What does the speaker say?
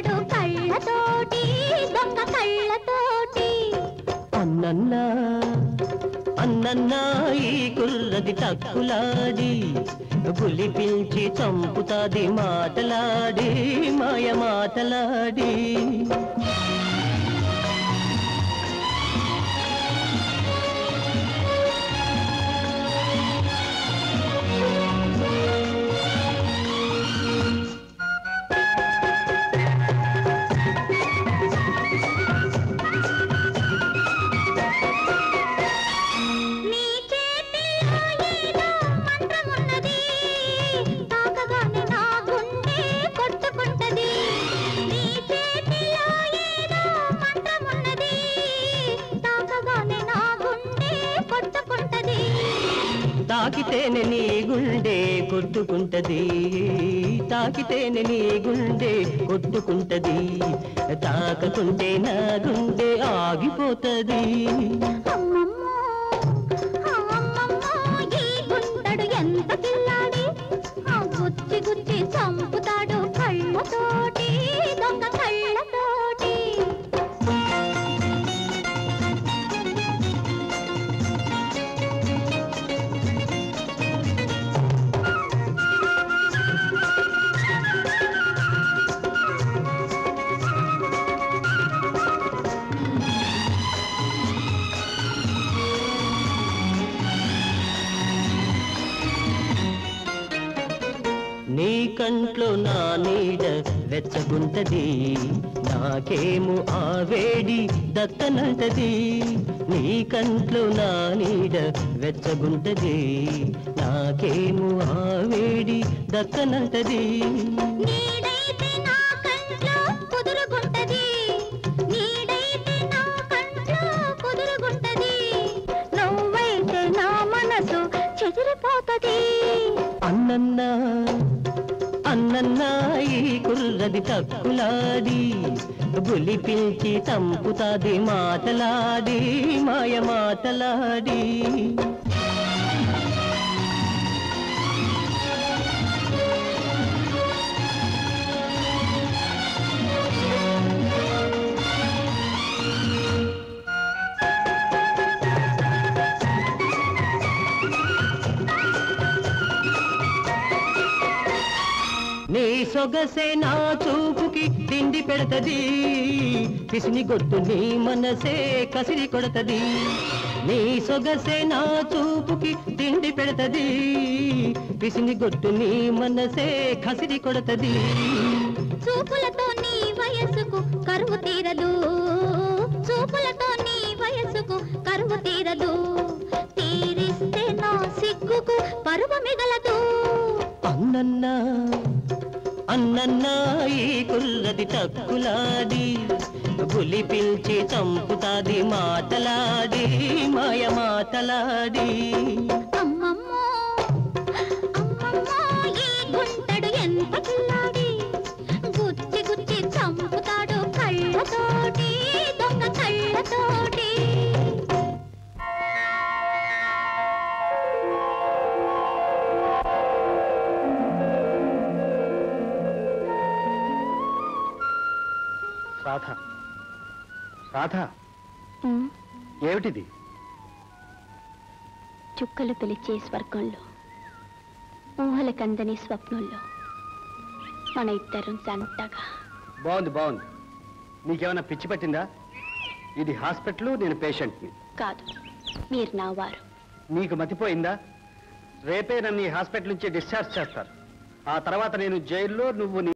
చంపుతాడు కళ్ళతోటి దొంగ కళ్ళతోటి అన్నన్నా అన్నన్నా ఈ కుర్రది తక్కులాడి పులి పిలిచి చంపుతాది మాటలాడి మాయ మాటలాడి నీ చేతిలో ఏదో మంత్రమున్నది తాకగానే నా గుండె కొట్టుకుంటది నీ చేతిలో ఏదో మంత్రమున్నది తాకగానే నా గుండె కొట్టుకుంటది తాకితేనే నీ గుండె కొట్టుకుంటది తాకితేనే నీ గుండె కొట్టుకుంటది తాకకుంటే నా గుండె ఆగిపోతది అమ్మమ్మో అమ్మమ్మో ఈ గుంటడు ఎంత పిల్లాడి ఆ గుచ్చి గుచ్చి చంపుతాడు కళ్ళతోటి దొంగ కళ్ళతోటి నీ కంట్లో నా నీడ వెచ్చగుంటది నాకేమో ఆ వేడి దత్తనంటది నీ కంట్లో నా నీడ వెచ్చగుంటది నాకేమో ఆ వేడి దక్కనంటది నీడైతే నా కంట్లో కుదురుగుంటది నీడైతే నా కంట్లో కుదురుగుంటది నువ్వైతే నా మనసు చెదిరిపోతది అన్నన్నా అన్నన్నా ఈ కుర్రది తక్కులాడి బులి పిలిచి చంపుతాది మాటలాడి మాయ మాటలాడి నీ సొగసే నా చూపుకి తిండి పెడతది పిసిని గొట్టు నీ మనసే కసిరి కొడతది నీ సొగసే నా చూపుకి తిండి పెడతది పిసిని గొట్టు నీ మనసే కసిరి కొడతది చూపులతో నీ వయసుకు కరువు తీరదు చూపులతో నీ వయసుకు కరువు తీరదు తీరిస్తే నా సిగ్గుకు పరువు మిగలదు అన్నన్నా అన్నన్నా ఈ కుర్రది తక్కులాడి పులి పిలిచి చంపుతాది మాటలాడి మాయ మాటలాడి అమ్మమ్మో అమ్మమ్మో ఈ గుంటడు ఎంత పిల్లాడి గుచ్చి గుచ్చి చంపుతాడు కళ్ళతోటి దొంగ కళ్ళతోటి రాధ రాధ ఏమిటిది చుక్కలు పిలిచే స్వర్గంలో ఊహల కందని స్వప్నంలో మన ఇద్దరం జంటగా బాగుంది బాగుంది నీకేమైనా పిచ్చి పట్టిందా ఇది హాస్పిటల్ నేను పేషెంట్ని కాదు మీరు నా వారు నీకు మతిపోయిందా రేపే నన్ను ఈ హాస్పిటల్ నుంచి డిశ్చార్జ్ చేస్తారు ఆ తర్వాత నేను జైల్లో నువ్వు నీ